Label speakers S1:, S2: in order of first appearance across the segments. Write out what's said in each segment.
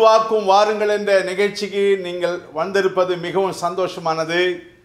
S1: உருவாக்கும் வாருங்கள் என்ற நிகழ்ச்சிக்கு நீங்கள் வந்திருப்பது மிகவும் சந்தோஷமானது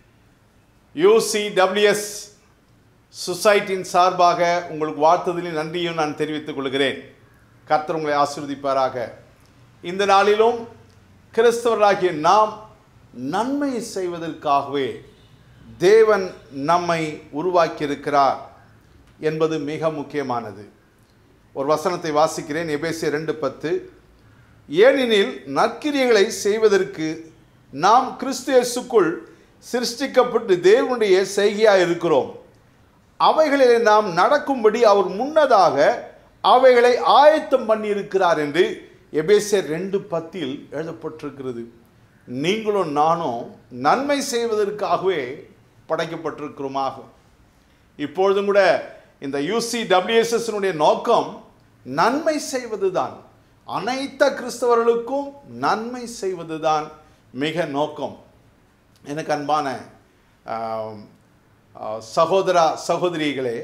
S1: யூசிடபிள்யூஎஸ் சொசைட்டியின் சார்பாக உங்களுக்கு வாழ்த்துதலின் நன்றியும் நான் தெரிவித்துக் கொள்கிறேன் கர்த்தர் உங்களை ஆசீர்வதிப்பாராக இந்த நாளிலும் கிறிஸ்தவர்களாகிய நாம் நன்மை செய்வதற்காகவே தேவன் நம்மை உருவாக்கியிருக்கிறார் என்பது மிக முக்கியமானது ஒரு வசனத்தை வாசிக்கிறேன் எபேசிய ரெண்டு பத்து ஏனெனில் நற்கிரியைகளை செய்வதற்கு நாம் கிறிஸ்து இயேசுக்குள் சிருஷ்டிக்கப்பட்டு தேவனுடைய செய்கையாக இருக்கிறோம் அவைகளிலே நாம் நடக்கும்படி அவர் முன்னதாக அவைகளை ஆயத்தம் பண்ணியிருக்கிறார் என்று எபேசியர் ரெண்டு பத்தில் எழுதப்பட்டிருக்கிறது நீங்களும் நானும் நன்மை செய்வதற்காகவே படைக்கப்பட்டிருக்கிறோமாக இப்பொழுதும் கூட இந்த யூசி டபிள்யூஎஸ்எஸ்னுடைய நோக்கம் நன்மை செய்வதுதான் அனைத்த கிறிஸ்தவர்களுக்கும் நன்மை செய்வதுதான் மிக நோக்கம் எனக்கு அன்பான ஆம், ஆ, சகோதரா சகோதரிகளே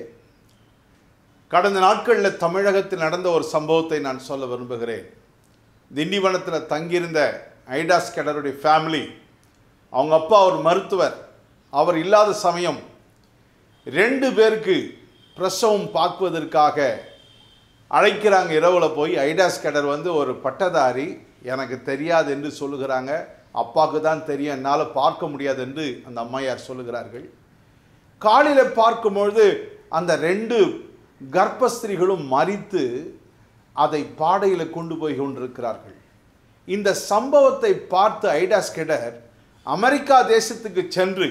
S1: கடந்த நாட்களில் தமிழகத்தில் நடந்த ஒரு சம்பவத்தை நான் சொல்ல விரும்புகிறேன் திண்டிவனத்தில் தங்கியிருந்த ஐடாஸ் கெடருடைய ஃபேமிலி அவங்க அப்பா ஒரு மருத்துவர் அவர் இல்லாத சமயம் ரெண்டு பேருக்கு பிரசவம் பார்க்குவதற்காக அழைக்கிறாங்க இரவில் போய் ஐடாஸ் கெடர் வந்து ஒரு பட்டதாரி எனக்கு தெரியாது என்று சொல்லுகிறாங்க அப்பாவுக்கு தான் தெரியும் என்னால் பார்க்க முடியாது என்று அந்த அம்மையார் சொல்லுகிறார்கள் காலையில் பார்க்கும்பொழுது அந்த ரெண்டு கர்ப்பஸ்திரிகளும் மறித்து அதை பாடையில் கொண்டு போய் கொண்டிருக்கிறார்கள் இந்த சம்பவத்தை பார்த்து ஐடாஸ் கெடர் அமெரிக்கா தேசத்துக்கு சென்று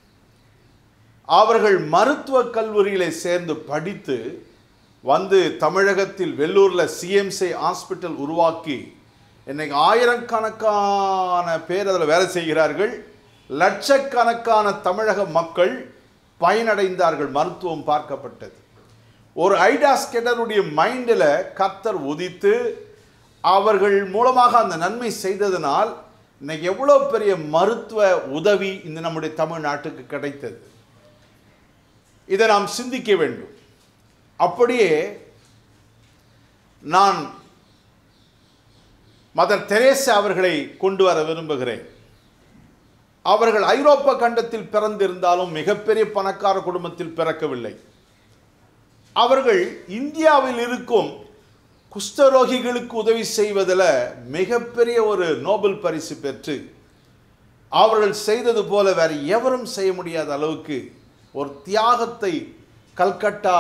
S1: அவர்கள் மருத்துவக் கல்லூரியிலே சேர்ந்து படித்து வந்து தமிழகத்தில் வெள்ளூரில் சிஎம்சி ஹாஸ்பிட்டல் உருவாக்கி இன்னைக்கு ஆயிரக்கணக்கான பேர் அதில் வேலை செய்கிறார்கள் லட்சக்கணக்கான தமிழக மக்கள் பயனடைந்தார்கள் மருத்துவம் பார்க்கப்பட்டது ஒரு ஐடாஸ் கெடருடைய மைண்டில் கத்தர் உதித்து அவர்கள் மூலமாக அந்த நன்மை செய்ததனால் இன்னைக்கு எவ்வளோ பெரிய மருத்துவ உதவி இந்த நம்முடைய தமிழ்நாட்டுக்கு கிடைத்தது இதை நாம் சிந்திக்க வேண்டும் அப்படியே நான் மதர் தெரேசா அவர்களை கொண்டு வர விரும்புகிறேன் அவர்கள் ஐரோப்பா கண்டத்தில் பிறந்திருந்தாலும் மிகப்பெரிய பணக்கார குடும்பத்தில் பிறக்கவில்லை அவர்கள் இந்தியாவில் இருக்கும் குஷ்டரோகிகளுக்கு உதவி செய்வதில் மிகப்பெரிய ஒரு நோபல் பரிசு பெற்று அவர்கள் செய்தது போல வேறு எவரும் செய்ய முடியாத அளவுக்கு ஒரு தியாகத்தை கல்கட்டா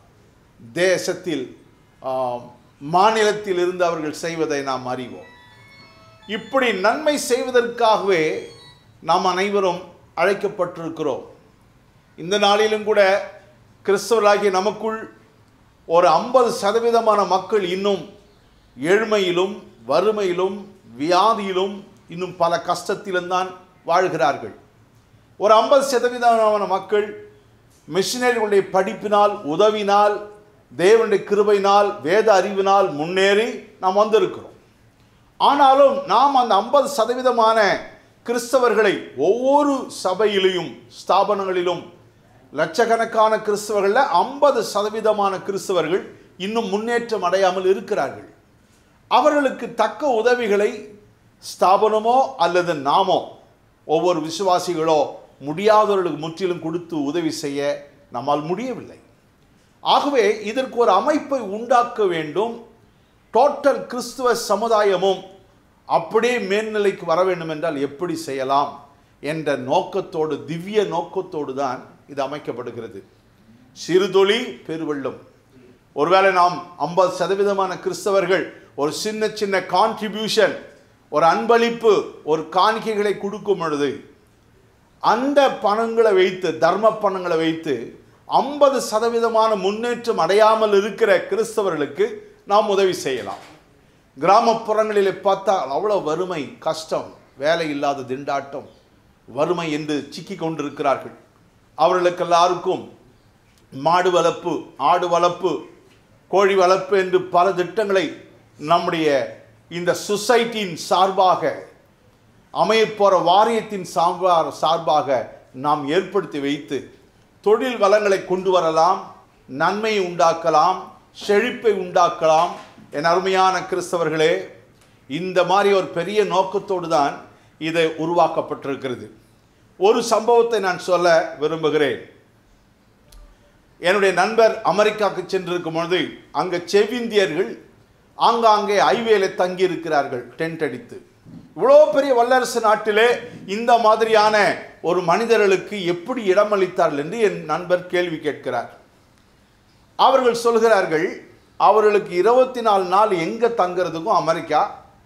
S1: தேசத்தில் ஆம், மாநிலத்தில் இருந்து அவர்கள் செய்வதை நாம் அறிவோம் இப்படி நன்மை செய்வதற்காகவே நாம் அனைவரும் அழைக்கப்பட்டிருக்கிறோம் இந்த நாளிலும் கூட கிறிஸ்தவர்களாகிய நமக்குள் ஒரு ஐம்பது சதவீதமான மக்கள் இன்னும் ஏழ்மையிலும் வறுமையிலும் வியாதியிலும் இன்னும் பல கஷ்டத்திலும் தான் வாழ்கிறார்கள் ஒரு ஐம்பது சதவீதமான மக்கள் மிஷினரிகளுடைய படிப்பினால் உதவினால் தேவனுடைய கிருபையினால் வேத அறிவினால் முன்னேறி நாம் வந்திருக்கிறோம் ஆனாலும் நாம் அந்த ஐம்பது சதவீதமான கிறிஸ்தவர்களை ஒவ்வொரு சபையிலையும் ஸ்தாபனங்களிலும் லட்சக்கணக்கான கிறிஸ்தவர்களில் ஐம்பது சதவீதமான கிறிஸ்தவர்கள் இன்னும் முன்னேற்றம் அடையாமல் இருக்கிறார்கள் அவர்களுக்கு தக்க உதவிகளை ஸ்தாபனமோ அல்லது நாமோ ஒவ்வொரு விசுவாசிகளோ முடியாதவர்களுக்கு முற்றிலும் கொடுத்து உதவி செய்ய நம்மால் முடியவில்லை ஆகவே இதற்கு ஒரு அமைப்பை உண்டாக்க வேண்டும் டோட்டல் கிறிஸ்துவ சமுதாயமும் அப்படியே மேல்நிலைக்கு வர வேண்டும் என்றால் எப்படி செய்யலாம் என்ற நோக்கத்தோடு திவ்ய நோக்கத்தோடு தான் இது அமைக்கப்படுகிறது சிறுதொளி பெருவெள்ளம் ஒருவேளை நாம் ஐம்பது சதவீதமான கிறிஸ்தவர்கள் ஒரு சின்ன சின்ன கான்ட்ரிபியூஷன் ஒரு அன்பளிப்பு ஒரு காணிக்கைகளை கொடுக்கும் பொழுது அந்த பணங்களை வைத்து தர்ம பணங்களை வைத்து ஐம்பது சதவீதமான முன்னேற்றம் அடையாமல் இருக்கிற கிறிஸ்தவர்களுக்கு நாம் உதவி செய்யலாம் கிராமப்புறங்களிலே பார்த்தால் அவ்வளோ வறுமை கஷ்டம் வேலை இல்லாத திண்டாட்டம் வறுமை என்று சிக்கி கொண்டிருக்கிறார்கள் அவர்களுக்கு எல்லாருக்கும் மாடு வளர்ப்பு ஆடு வளர்ப்பு கோழி வளர்ப்பு என்று பல திட்டங்களை நம்முடைய இந்த சொசைட்டியின் சார்பாக அமையப்போகிற வாரியத்தின் சார்பாக சார்பாக நாம் ஏற்படுத்தி வைத்து தொழில் வளங்களை கொண்டு வரலாம் நன்மையை உண்டாக்கலாம் செழிப்பை உண்டாக்கலாம் என் அருமையான கிறிஸ்தவர்களே இந்த மாதிரி ஒரு பெரிய நோக்கத்தோடு தான் இது உருவாக்கப்பட்டிருக்கிறது ஒரு சம்பவத்தை நான் சொல்ல விரும்புகிறேன் என்னுடைய நண்பர் அமெரிக்காவுக்கு சென்றிருக்கும் பொழுது அங்கே செவ்விந்தியர்கள் ஆங்காங்கே ஐவேல தங்கி இருக்கிறார்கள் டென்ட் அடித்து இவ்வளோ பெரிய வல்லரசு நாட்டிலே இந்த மாதிரியான ஒரு மனிதர்களுக்கு எப்படி இடமளித்தார்கள் என்று என் நண்பர் கேள்வி கேட்கிறார் அவர்கள் சொல்கிறார்கள் அவர்களுக்கு இருபத்தி நாலு நாள் எங்கே தங்குறதுக்கும் அமெரிக்கா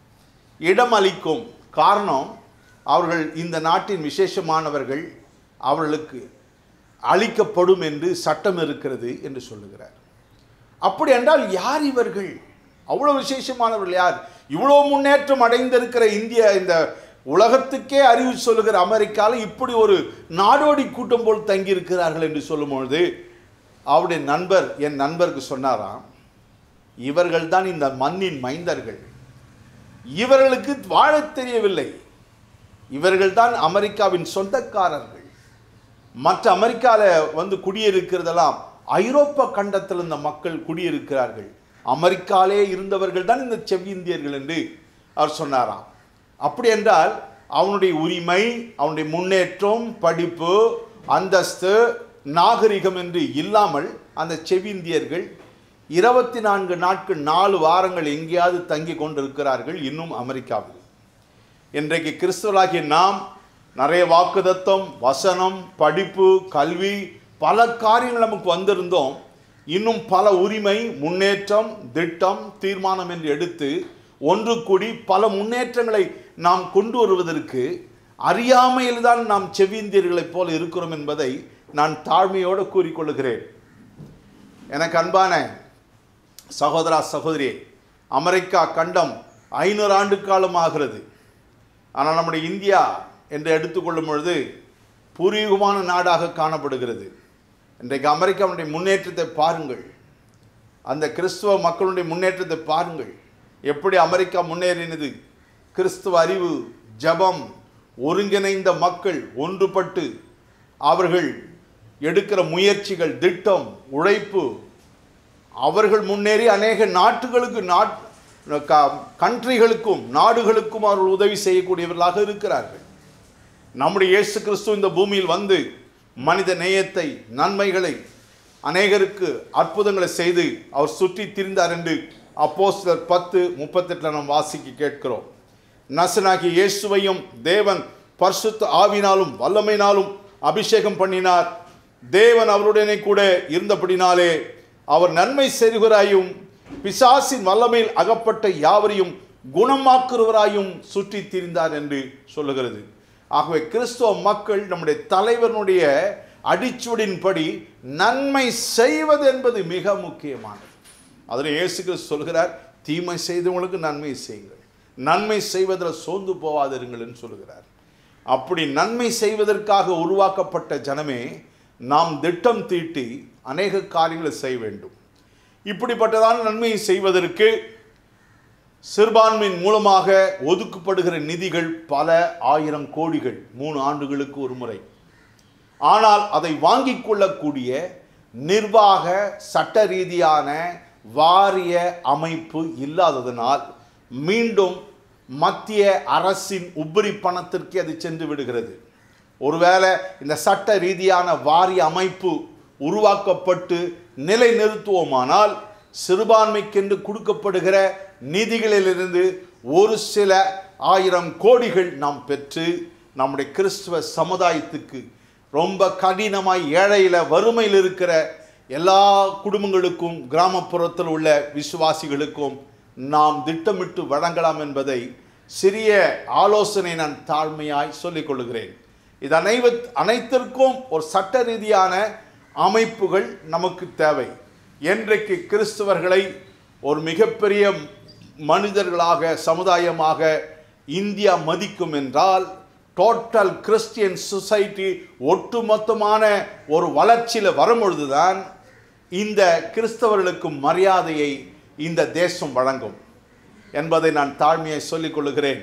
S1: இடம் அளிக்கும் காரணம் அவர்கள் இந்த நாட்டின் விசேஷமானவர்கள் அவர்களுக்கு அளிக்கப்படும் என்று சட்டம் இருக்கிறது என்று சொல்லுகிறார் அப்படி என்றால் யார் இவர்கள் அவ்வளோ விசேஷமானவர்கள் யார் இவ்வளோ முன்னேற்றம் அடைந்திருக்கிற இந்திய இந்த உலகத்துக்கே அறிவு சொல்லுகிற அமெரிக்காவில் இப்படி ஒரு நாடோடி கூட்டம் போல் தங்கியிருக்கிறார்கள் என்று சொல்லும்பொழுது அவருடைய நண்பர் என் நண்பருக்கு சொன்னாராம் இவர்கள் தான் இந்த மண்ணின் மைந்தர்கள் இவர்களுக்கு வாழத் தெரியவில்லை இவர்கள் தான் அமெரிக்காவின் சொந்தக்காரர்கள் மற்ற அமெரிக்காவில் வந்து குடியிருக்கிறதெல்லாம் ஐரோப்பா கண்டத்தில் இந்த மக்கள் குடியிருக்கிறார்கள் அமெரிக்காலே இருந்தவர்கள் தான் இந்த செவ்விந்தியர்கள் என்று அவர் சொன்னாராம் அப்படி என்றால் அவனுடைய உரிமை அவனுடைய முன்னேற்றம் படிப்பு அந்தஸ்து நாகரிகம் என்று இல்லாமல் அந்த செவ்விந்தியர்கள் இருபத்தி நான்கு நாட்கள் நாலு வாரங்கள் எங்கேயாவது தங்கி கொண்டிருக்கிறார்கள் இன்னும் அமெரிக்காவில் இன்றைக்கு கிறிஸ்துவலாகிய நாம் நிறைய வாக்குதத்தம் வசனம் படிப்பு கல்வி பல காரியங்கள் நமக்கு வந்திருந்தோம் இன்னும் பல உரிமை முன்னேற்றம் திட்டம் தீர்மானம் என்று எடுத்து ஒன்று கூடி பல முன்னேற்றங்களை நாம் கொண்டு வருவதற்கு அறியாமையில்தான் நாம் செவ்விந்தியர்களைப் போல இருக்கிறோம் என்பதை நான் தாழ்மையோடு கூறிக்கொள்கிறேன் எனக்கு அன்பான சகோதரா சகோதரி அமெரிக்கா கண்டம் ஐநூறு ஆண்டு காலம் ஆகிறது ஆனால் நம்முடைய இந்தியா என்று எடுத்துக்கொள்ளும் பொழுது பூர்வீகமான நாடாக காணப்படுகிறது இன்றைக்கு அமெரிக்காவுடைய முன்னேற்றத்தை பாருங்கள் அந்த கிறிஸ்துவ மக்களுடைய முன்னேற்றத்தை பாருங்கள் எப்படி அமெரிக்கா முன்னேறினது கிறிஸ்துவ அறிவு ஜபம் ஒருங்கிணைந்த மக்கள் ஒன்றுபட்டு அவர்கள் எடுக்கிற முயற்சிகள் திட்டம் உழைப்பு அவர்கள் முன்னேறி அநேக நாட்டுகளுக்கு நாட் கண்ட்ரிகளுக்கும் நாடுகளுக்கும் அவர்கள் உதவி செய்யக்கூடியவர்களாக இருக்கிறார்கள் நம்முடைய இயேசு கிறிஸ்து இந்த பூமியில் வந்து மனித நேயத்தை நன்மைகளை அநேகருக்கு அற்புதங்களை செய்து அவர் சுற்றி திரிந்தார் என்று அப்போஸ்தலர் பத்து முப்பத்தெட்டில் நாம் வாசிக்க கேட்கிறோம் நசனாகி இயேசுவையும் தேவன் பரிசுத்த ஆவினாலும் வல்லமையினாலும் அபிஷேகம் பண்ணினார் தேவன் அவருடனே கூட இருந்தபடினாலே அவர் நன்மை செய்கிறவராயும் பிசாசின் வல்லமையில் அகப்பட்ட யாவரையும் குணமாக்குறவராயும் சுற்றி திரிந்தார் என்று சொல்லுகிறது ஆகவே கிறிஸ்துவ மக்கள் நம்முடைய தலைவனுடைய அடிச்சுவடின்படி நன்மை செய்வது என்பது மிக முக்கியமானது அதில் இயேசு கிறிஸ்து சொல்கிறார் தீமை செய்தவங்களுக்கு நன்மை செய்யுங்கள் நன்மை செய்வதில் சோர்ந்து போவாதிருங்கள் என்று சொல்கிறார் அப்படி நன்மை செய்வதற்காக உருவாக்கப்பட்ட ஜனமே நாம் திட்டம் தீட்டி அநேக காரியங்களை செய்ய வேண்டும் இப்படிப்பட்டதான நன்மையை செய்வதற்கு சிறுபான்மையின் மூலமாக ஒதுக்கப்படுகிற நிதிகள் பல ஆயிரம் கோடிகள் மூணு ஆண்டுகளுக்கு ஒரு முறை ஆனால் அதை வாங்கிக் கொள்ளக்கூடிய நிர்வாக சட்ட ரீதியான வாரிய அமைப்பு இல்லாததனால் மீண்டும் மத்திய அரசின் உபரி பணத்திற்கு அது சென்று விடுகிறது ஒருவேளை இந்த சட்ட ரீதியான வாரிய அமைப்பு உருவாக்கப்பட்டு நிலை நிறுத்துவோமானால் சிறுபான்மைக்கென்று கொடுக்கப்படுகிற நிதிகளிலிருந்து ஒரு சில ஆயிரம் கோடிகள் நாம் பெற்று நம்முடைய கிறிஸ்துவ சமுதாயத்துக்கு ரொம்ப கடினமாய் ஏழையில் வறுமையில் இருக்கிற எல்லா குடும்பங்களுக்கும் கிராமப்புறத்தில் உள்ள விசுவாசிகளுக்கும் நாம் திட்டமிட்டு வழங்கலாம் என்பதை சிறிய ஆலோசனை நான் தாழ்மையாய் சொல்லிக் கொள்கிறேன் இது அனைவ அனைத்திற்கும் ஒரு சட்ட ரீதியான அமைப்புகள் நமக்கு தேவை என்றைக்கு கிறிஸ்தவர்களை ஒரு மிகப்பெரிய மனிதர்களாக சமுதாயமாக இந்தியா மதிக்கும் என்றால் டோட்டல் கிறிஸ்டியன் சொசைட்டி ஒட்டுமொத்தமான ஒரு வளர்ச்சியில் வரும்பொழுதுதான் இந்த கிறிஸ்தவர்களுக்கு மரியாதையை இந்த தேசம் வழங்கும் என்பதை நான் தாழ்மையை சொல்லிக் கொள்ளுகிறேன்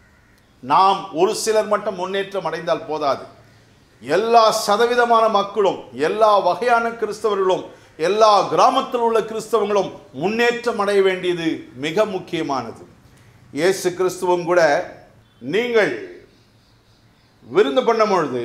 S1: நாம் ஒரு சிலர் மட்டும் முன்னேற்றம் அடைந்தால் போதாது எல்லா சதவீதமான மக்களும் எல்லா வகையான கிறிஸ்தவர்களும் எல்லா கிராமத்தில் உள்ள கிறிஸ்தவங்களும் முன்னேற்றம் அடைய வேண்டியது மிக முக்கியமானது இயேசு கிறிஸ்துவும் கூட நீங்கள் விருந்து பண்ணும் பொழுது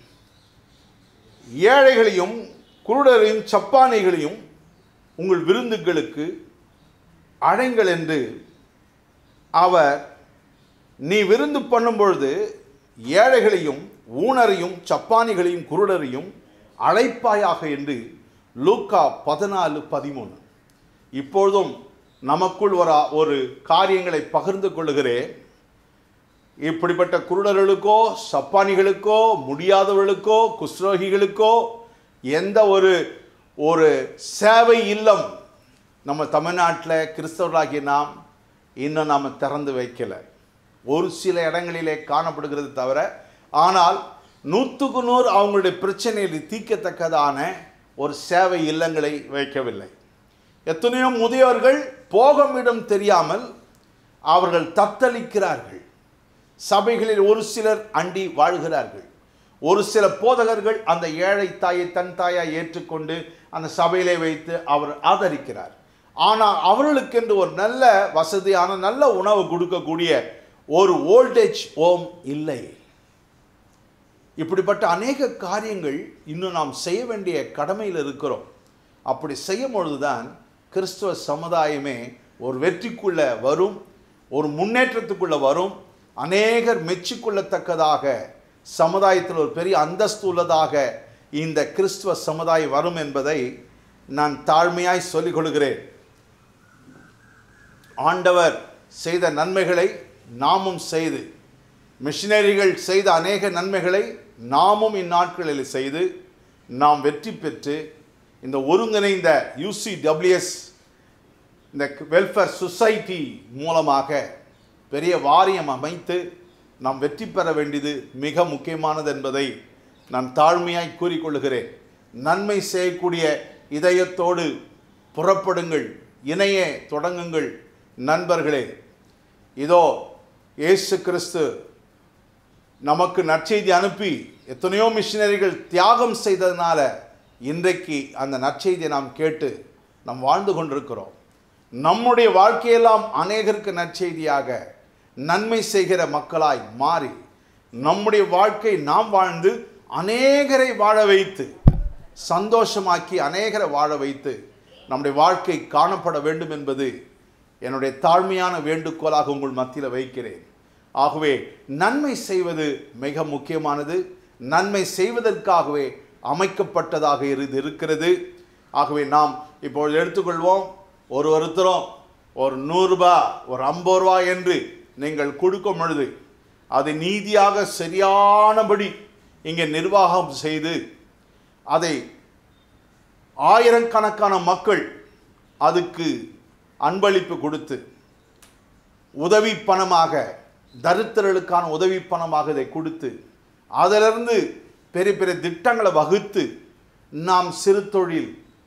S1: ஏழைகளையும் குருடரையும் சப்பானைகளையும் உங்கள் விருந்துகளுக்கு அழைங்கள் என்று அவர் நீ விருந்து பண்ணும் பொழுது ஏழைகளையும் ஊனரையும் சப்பானிகளையும் குருடரையும் அழைப்பாயாக என்று லூக்கா பதினாலு பதிமூணு இப்பொழுதும் நமக்குள் ஒரு ஒரு காரியங்களை பகிர்ந்து கொள்ளுகிறேன் இப்படிப்பட்ட குருடர்களுக்கோ சப்பானிகளுக்கோ முடியாதவர்களுக்கோ குஸ்ரோகிகளுக்கோ எந்த ஒரு ஒரு சேவை இல்லம் நம்ம தமிழ்நாட்டில் கிறிஸ்தவர்களாகிய நாம் இன்னும் நாம் திறந்து வைக்கல ஒரு சில இடங்களிலே காணப்படுகிறது தவிர ஆனால் நூற்றுக்கு நூறு அவங்களுடைய பிரச்சனைகளை தீர்க்கத்தக்கதான ஒரு சேவை இல்லங்களை வைக்கவில்லை எத்தனையோ முதியோர்கள் போகமிடம் தெரியாமல் அவர்கள் தத்தளிக்கிறார்கள் சபைகளில் ஒரு சிலர் அண்டி வாழ்கிறார்கள் ஒரு சில போதகர்கள் அந்த ஏழை தாயை தன் தாயாய் ஏற்றுக்கொண்டு அந்த சபையிலே வைத்து அவர் ஆதரிக்கிறார் ஆனால் அவர்களுக்கென்று ஒரு நல்ல வசதியான நல்ல உணவு கொடுக்கக்கூடிய ஒரு ஓல்டேஜ் ஓம் இல்லை இப்படிப்பட்ட அநேக காரியங்கள் இன்னும் நாம் செய்ய வேண்டிய கடமையில் இருக்கிறோம் அப்படி செய்யும் பொழுதுதான் கிறிஸ்துவ சமுதாயமே ஒரு வெற்றிக்குள்ள வரும் ஒரு முன்னேற்றத்துக்குள்ள வரும் அநேகர் மெச்சிக்கொள்ளத்தக்கதாக சமுதாயத்தில் ஒரு பெரிய அந்தஸ்து உள்ளதாக இந்த கிறிஸ்துவ சமுதாயம் வரும் என்பதை நான் தாழ்மையாய் சொல்லிக் கொள்கிறேன் ஆண்டவர் செய்த நன்மைகளை நாமும் செய்து மிஷினரிகள் செய்த அநேக நன்மைகளை நாமும் இந்நாட்களில் செய்து நாம் வெற்றி பெற்று இந்த ஒருங்கிணைந்த யூசிடபிள்யூஎஸ் இந்த வெல்ஃபேர் சொசைட்டி மூலமாக பெரிய வாரியம் அமைத்து நாம் வெற்றி பெற வேண்டியது மிக முக்கியமானது என்பதை நான் தாழ்மையாய் கூறிக்கொள்கிறேன் நன்மை செய்யக்கூடிய இதயத்தோடு புறப்படுங்கள் இணைய தொடங்குங்கள் நண்பர்களே இதோ இயேசு கிறிஸ்து நமக்கு நற்செய்தி அனுப்பி எத்தனையோ மிஷினரிகள் தியாகம் செய்ததுனால இன்றைக்கு அந்த நற்செய்தியை நாம் கேட்டு நாம் வாழ்ந்து கொண்டிருக்கிறோம் நம்முடைய வாழ்க்கையெல்லாம் அநேகருக்கு நற்செய்தியாக நன்மை செய்கிற மக்களாய் மாறி நம்முடைய வாழ்க்கை நாம் வாழ்ந்து அநேகரை வாழ வைத்து சந்தோஷமாக்கி அநேகரை வாழ வைத்து நம்முடைய வாழ்க்கை காணப்பட வேண்டும் என்பது என்னுடைய தாழ்மையான வேண்டுகோளாக உங்கள் மத்தியில் வைக்கிறேன் ஆகவே நன்மை செய்வது மிக முக்கியமானது நன்மை செய்வதற்காகவே அமைக்கப்பட்டதாக இரு இருக்கிறது ஆகவே நாம் இப்பொழுது எடுத்துக்கொள்வோம் ஒரு ஒருத்தரும் ஒரு நூறுரூபா ஒரு ஐம்பது ரூபா என்று நீங்கள் கொடுக்கும் பொழுது அது நீதியாக சரியானபடி இங்கே நிர்வாகம் செய்து அதை ஆயிரக்கணக்கான மக்கள் அதுக்கு அன்பளிப்பு கொடுத்து உதவி பணமாக தரித்திரர்களுக்கான உதவி பணமாக இதை கொடுத்து அதிலிருந்து பெரிய பெரிய திட்டங்களை வகுத்து நாம் சிறு தொழில்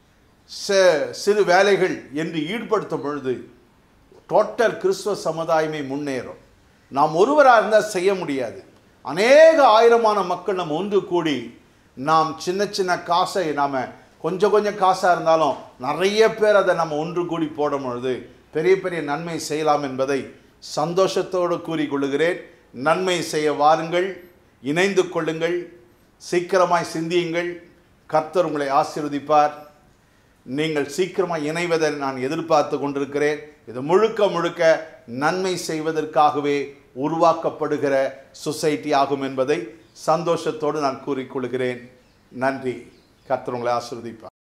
S1: ச- சிறு வேலைகள் என்று ஈடுபடுத்தும் பொழுது டோட்டல் கிறிஸ்துவ சமுதாயமே முன்னேறும் நாம் ஒருவராக இருந்தால் செய்ய முடியாது அநேக ஆயிரமான மக்கள் நம்ம ஒன்று கூடி நாம் சின்ன சின்ன காசை நாம் கொஞ்சம் கொஞ்சம் காசாக இருந்தாலும் நிறைய பேர் அதை நம்ம ஒன்று கூடி போடும் பொழுது பெரிய பெரிய நன்மை செய்யலாம் என்பதை சந்தோஷத்தோடு கூறிக்கொள்கிறேன் நன்மை செய்ய வாருங்கள் இணைந்து கொள்ளுங்கள் சீக்கிரமாய் சிந்தியுங்கள் கர்த்தர் உங்களை ஆசீர்வதிப்பார் நீங்கள் சீக்கிரமாக இணைவதை நான் எதிர்பார்த்து கொண்டிருக்கிறேன் இது முழுக்க முழுக்க நன்மை செய்வதற்காகவே உருவாக்கப்படுகிற சொசைட்டி ஆகும் என்பதை சந்தோஷத்தோடு நான் கூறிக்கொள்கிறேன் நன்றி கர்த்தர் உங்களை ஆசீர்வதிப்பார்